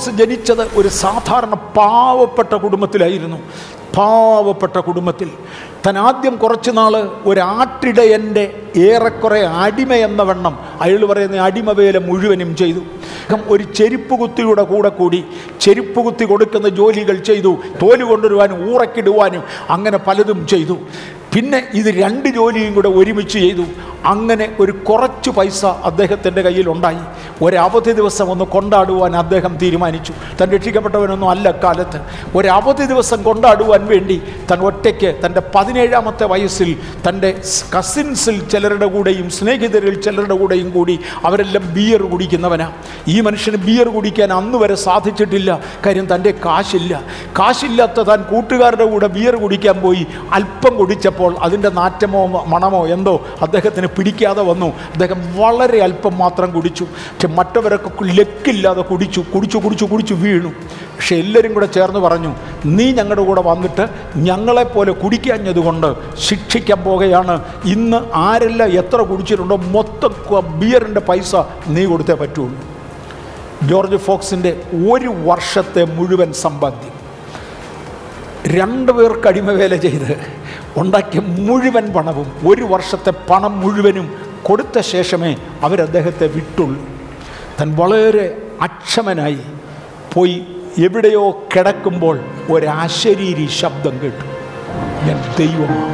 Fox ജനിച്ചത് ഒരു സാധാരണ പാവപ്പെട്ട കുടുംബത്തിലായിരുന്നു പാവപ്പെട്ട കുടുംബത്തിൽ താൻ ആദ്യം കുറച്ച് നാൾ ഒരാട്ടിടയൻ്റെ ഏറെക്കുറെ അടിമ എന്ന വണ്ണം അയാൾ പറയുന്ന അടിമവേല മുഴുവനും ചെയ്തു അദ്ദേഹം ഒരു ചെരുപ്പ് കുത്തിയുടെ കൂടെ കൂടി ചെരുപ്പ് കുത്തി കൊടുക്കുന്ന ജോലികൾ ചെയ്തു തോല് കൊണ്ടുവരുവാനും ഊറക്കിടുവാനും അങ്ങനെ പലതും ചെയ്തു പിന്നെ ഇത് രണ്ട് ജോലിയും കൂടെ ഒരുമിച്ച് ചെയ്തു അങ്ങനെ ഒരു കുറച്ച് പൈസ അദ്ദേഹത്തിൻ്റെ കയ്യിലുണ്ടായി ഒരവധി ദിവസം ഒന്ന് കൊണ്ടാടുവാൻ അദ്ദേഹം തീരുമാനിച്ചു താൻ രക്ഷിക്കപ്പെട്ടവനൊന്നും അല്ല കാലത്ത് ഒരവധി ദിവസം കൊണ്ടാടുവാൻ വേണ്ടി താൻ ഒറ്റയ്ക്ക് തൻ്റെ പതിനേഴാമത്തെ വയസ്സിൽ തൻ്റെ കസിൻസിൽ ചിലരുടെ കൂടെയും സ്നേഹിതരിൽ ചിലരുടെ കൂടെയും കൂടി അവരെല്ലാം ബിയർ കുടിക്കുന്നവനാണ് ഈ മനുഷ്യന് ബിയർ കുടിക്കാൻ അന്ന് വരെ സാധിച്ചിട്ടില്ല കാര്യം തൻ്റെ കാശില്ല കാശില്ലാത്ത താൻ കൂട്ടുകാരുടെ കൂടെ ബിയർ കുടിക്കാൻ പോയി അല്പം കുടിച്ചപ്പോൾ അതിൻ്റെ നാറ്റമോ മണമോ എന്തോ അദ്ദേഹത്തിന് പിടിക്കാതെ വന്നു അദ്ദേഹം വളരെ അല്പം മാത്രം കുടിച്ചു പക്ഷെ മറ്റവരൊക്കെ ലക്കില്ലാതെ കുടിച്ചു കുടിച്ചു കുടിച്ചു കുടിച്ചു വീണു പക്ഷെ എല്ലാവരും കൂടെ ചേർന്ന് പറഞ്ഞു നീ ഞങ്ങളുടെ കൂടെ വന്നിട്ട് ഞങ്ങളെപ്പോലെ കുടിക്കാഞ്ഞതുകൊണ്ട് ശിക്ഷിക്കാൻ പോകുകയാണ് ഇന്ന് ആരെല്ലാം എത്ര കുടിച്ചിട്ടുണ്ടോ മൊത്തം ബിയറിൻ്റെ പൈസ നീ കൊടുത്തേ പറ്റുള്ളൂ ജോർജ് ഫോക്സിൻ്റെ ഒരു വർഷത്തെ മുഴുവൻ സമ്പാദ്യം രണ്ടു പേർക്ക് അടിമവേല ചെയ്ത് ഉണ്ടാക്കിയ മുഴുവൻ പണവും ഒരു വർഷത്തെ പണം മുഴുവനും കൊടുത്ത ശേഷമേ അവരദ്ദേഹത്തെ വിട്ടുള്ളൂ താൻ വളരെ അക്ഷമനായി പോയി എവിടെയോ കിടക്കുമ്പോൾ ഒരാശരീരി ശബ്ദം കേട്ടു ഞാൻ ദൈവമാണ്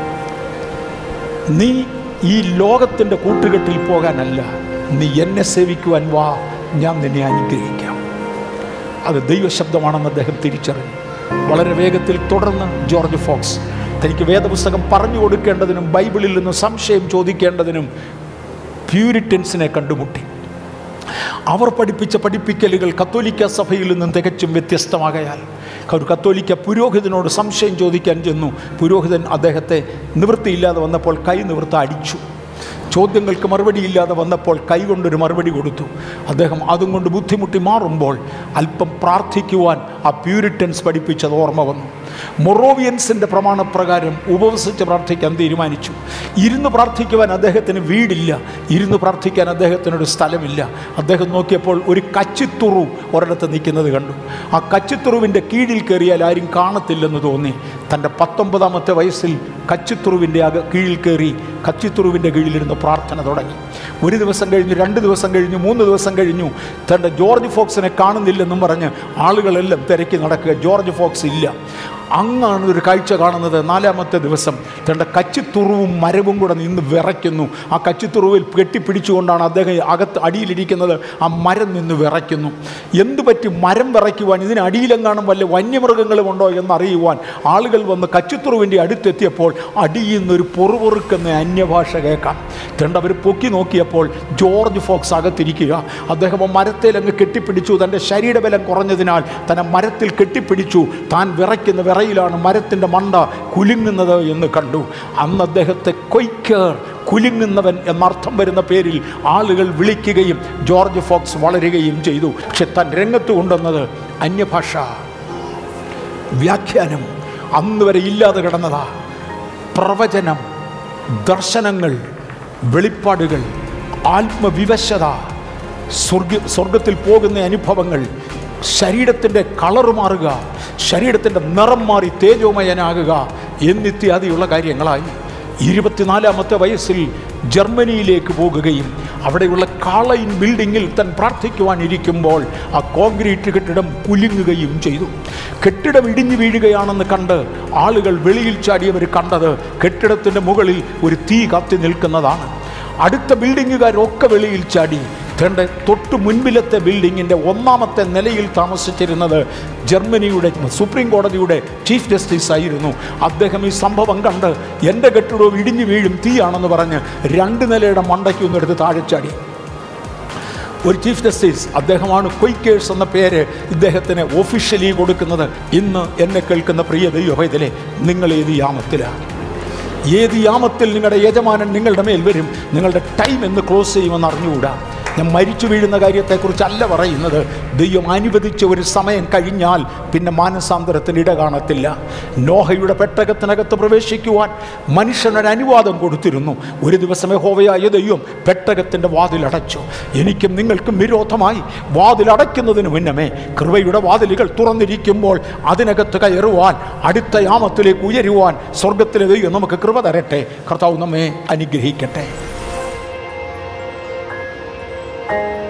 നീ ഈ ലോകത്തിൻ്റെ കൂട്ടുകെട്ടിൽ പോകാനല്ല നീ എന്നെ സേവിക്കുവാൻ വാ ഞാൻ നിന്നെ അനുഗ്രഹിക്കാം അത് ദൈവശബ്ദമാണെന്ന് അദ്ദേഹം തിരിച്ചറിഞ്ഞു വളരെ വേഗത്തിൽ തുടർന്ന് ജോർജ് ഫോക്സ് തനിക്ക് വേദപുസ്തകം പറഞ്ഞു കൊടുക്കേണ്ടതിനും ബൈബിളിൽ നിന്ന് സംശയം ചോദിക്കേണ്ടതിനും പ്യൂരിറ്റൻസിനെ കണ്ടുമുട്ടി അവർ പഠിപ്പിച്ച പഠിപ്പിക്കലുകൾ കത്തോലിക്ക സഭയിൽ നിന്നും തികച്ചും വ്യത്യസ്തമാകയാൽ ഒരു കത്തോലിക്ക പുരോഹിതനോട് സംശയം ചോദിക്കാൻ ചെന്നു പുരോഹിതൻ അദ്ദേഹത്തെ നിവൃത്തിയില്ലാതെ വന്നപ്പോൾ കൈ നിവൃത്ത അടിച്ചു ചോദ്യങ്ങൾക്ക് മറുപടിയില്ലാതെ വന്നപ്പോൾ കൈകൊണ്ടൊരു മറുപടി കൊടുത്തു അദ്ദേഹം അതും കൊണ്ട് ബുദ്ധിമുട്ടി മാറുമ്പോൾ അല്പം പ്രാർത്ഥിക്കുവാൻ ആ പ്യൂരിറ്റൻസ് പഠിപ്പിച്ചത് ഓർമ്മ വന്നു മൊറോവിയൻസിൻ്റെ പ്രമാണപ്രകാരം ഉപവസിച്ച് പ്രാർത്ഥിക്കാൻ തീരുമാനിച്ചു ഇരുന്ന് പ്രാർത്ഥിക്കുവാൻ അദ്ദേഹത്തിന് വീടില്ല ഇരുന്ന് പ്രാർത്ഥിക്കാൻ അദ്ദേഹത്തിനൊരു സ്ഥലമില്ല അദ്ദേഹം നോക്കിയപ്പോൾ ഒരു കച്ചിത്തുറു ഒരിടത്ത് നിൽക്കുന്നത് കണ്ടു ആ കച്ചിത്തുറുവിൻ്റെ കീഴിൽ കയറിയാൽ ആരും കാണത്തില്ലെന്ന് തോന്നി തൻ്റെ പത്തൊമ്പതാമത്തെ വയസ്സിൽ കച്ചിത്തുറുവിൻ്റെ അക കീഴിൽ കയറി കച്ചിത്തുറുവിൻ്റെ കീഴിലിരുന്ന് പ്രാർത്ഥന തുടങ്ങി ഒരു ദിവസം കഴിഞ്ഞു രണ്ട് ദിവസം കഴിഞ്ഞു മൂന്ന് ദിവസം കഴിഞ്ഞു തൻ്റെ ജോർജ് ഫോക്സിനെ കാണുന്നില്ലെന്നും പറഞ്ഞ് ആളുകളെല്ലാം തിരക്കി നടക്കുക ജോർജ് ഫോക്സ് ഇല്ല അങ്ങാണ് ഒരു കാഴ്ച കാണുന്നത് നാലാമത്തെ ദിവസം തൻ്റെ കച്ചിത്തുറുവും മരവും കൂടെ നിന്ന് വിറയ്ക്കുന്നു ആ കച്ചിത്തുറുവിൽ കെട്ടിപ്പിടിച്ചുകൊണ്ടാണ് അദ്ദേഹം അകത്ത് അടിയിലിരിക്കുന്നത് ആ മരം നിന്ന് വിറയ്ക്കുന്നു എന്തു പറ്റി മരം വിറയ്ക്കുവാൻ ഇതിന് അടിയിലെങ്ങാനും വല്ല വന്യമൃഗങ്ങളും ഉണ്ടോ എന്നറിയുവാൻ ആളുകൾ വന്ന് കച്ചിത്തുറുവിൻ്റെ അടുത്തെത്തിയപ്പോൾ അടിയിൽ നിന്നൊരു പൊറുപൊറുക്കുന്ന അന്യഭാഷ കേൾക്കാം രണ്ട് അവർ പൊക്കി നോക്കിയപ്പോൾ ജോർജ് ഫോക്സ് അകത്തിരിക്കുക അദ്ദേഹം ആ മരത്തിൽ അങ്ങ് കെട്ടിപ്പിടിച്ചു തൻ്റെ ശരീരബലം കുറഞ്ഞതിനാൽ തന്നെ മരത്തിൽ കെട്ടിപ്പിടിച്ചു താൻ വിറയ്ക്കുന്ന വിറയിലാണ് മരത്തിൻ്റെ മണ്ട കുലുങ്ങുന്നത് എന്ന് കണ്ടു അന്ന് അദ്ദേഹത്തെ കൊയ്ക്കർ കുലുങ്ങുന്നവൻ എന്നർത്ഥം വരുന്ന പേരിൽ ആളുകൾ വിളിക്കുകയും ജോർജ് ഫോക്സ് വളരുകയും ചെയ്തു പക്ഷെ താൻ രംഗത്ത് കൊണ്ടുവന്നത് അന്യഭാഷ വ്യാഖ്യാനം അന്ന് വരെ ഇല്ലാതെ കിടന്നതാ പ്രവചനം ദർശനങ്ങൾ വെളിപ്പാടുകൾ ആത്മവിവശത സ്വർഗ സ്വർഗത്തിൽ പോകുന്ന അനുഭവങ്ങൾ ശരീരത്തിൻ്റെ കളറ് മാറുക ശരീരത്തിൻ്റെ നിറം മാറി തേജോമയനാകുക എന്നിത്യാദിയുള്ള കാര്യങ്ങളായി ഇരുപത്തിനാലാമത്തെ വയസ്സിൽ ജർമ്മനിയിലേക്ക് പോകുകയും അവിടെയുള്ള കാളയിൻ ബിൽഡിങ്ങിൽ താൻ പ്രാർത്ഥിക്കുവാനിരിക്കുമ്പോൾ ആ കോൺക്രീറ്റ് കെട്ടിടം കുലുങ്ങുകയും ചെയ്തു കെട്ടിടം ഇടിഞ്ഞു വീഴുകയാണെന്ന് കണ്ട് ആളുകൾ വെളിയിൽ ചാടിയവർ കണ്ടത് കെട്ടിടത്തിൻ്റെ മുകളിൽ ഒരു തീ കത്തി നിൽക്കുന്നതാണ് അടുത്ത ബിൽഡിങ്ങുകാരൊക്കെ വെളിയിൽ ചാടി തൻ്റെ തൊട്ട് മുൻപിലത്തെ ബിൽഡിങ്ങിൻ്റെ ഒന്നാമത്തെ നിലയിൽ താമസിച്ചിരുന്നത് ജർമ്മനിയുടെ സുപ്രീം കോടതിയുടെ ചീഫ് ജസ്റ്റിസ് ആയിരുന്നു അദ്ദേഹം ഈ സംഭവം കണ്ട് എൻ്റെ കെട്ടിടവും ഇടിഞ്ഞു വീഴും തീയാണെന്ന് പറഞ്ഞ് രണ്ട് നിലയുടെ മണ്ടയ്ക്കൊന്നെടുത്ത് താഴെ ചാടി ഒരു ചീഫ് ജസ്റ്റിസ് അദ്ദേഹമാണ് കൊയ്ക്കേഴ്സ് എന്ന പേര് ഇദ്ദേഹത്തിന് ഒഫീഷ്യലി കൊടുക്കുന്നത് ഇന്ന് എന്നെ കേൾക്കുന്ന പ്രിയ ദൈവഭയത്തിലെ നിങ്ങൾ ഏത് യാമത്തിലാണ് ഏത് യാമത്തിൽ നിങ്ങളുടെ യജമാനൻ നിങ്ങളുടെ മേൽ വരും നിങ്ങളുടെ ടൈം എന്ന് ക്ലോസ് ചെയ്യുമെന്ന് അറിഞ്ഞുകൂടാ ഞാൻ മരിച്ചു വീഴുന്ന കാര്യത്തെക്കുറിച്ചല്ല പറയുന്നത് ദൈവം അനുവദിച്ച ഒരു സമയം കഴിഞ്ഞാൽ പിന്നെ മാനസാന്തരത്തിന് ഇട കാണത്തില്ല നോഹയുടെ പെട്ടകത്തിനകത്ത് പ്രവേശിക്കുവാൻ മനുഷ്യനൊരു അനുവാദം കൊടുത്തിരുന്നു ഒരു ദിവസം യഹോവയായ ദൈവം പെട്ടകത്തിൻ്റെ വാതിലടച്ചു എനിക്കും നിങ്ങൾക്കും വിരോധമായി വാതിലടയ്ക്കുന്നതിന് മുന്നമേ കൃപയുടെ വാതിലുകൾ തുറന്നിരിക്കുമ്പോൾ അതിനകത്ത് കയറുവാൻ അടുത്ത യാമത്തിലേക്ക് ഉയരുവാൻ സ്വർഗത്തിലെ ദൈവം നമുക്ക് കൃപ തരട്ടെ കർത്താവ് നമ്മെ അനുഗ്രഹിക്കട്ടെ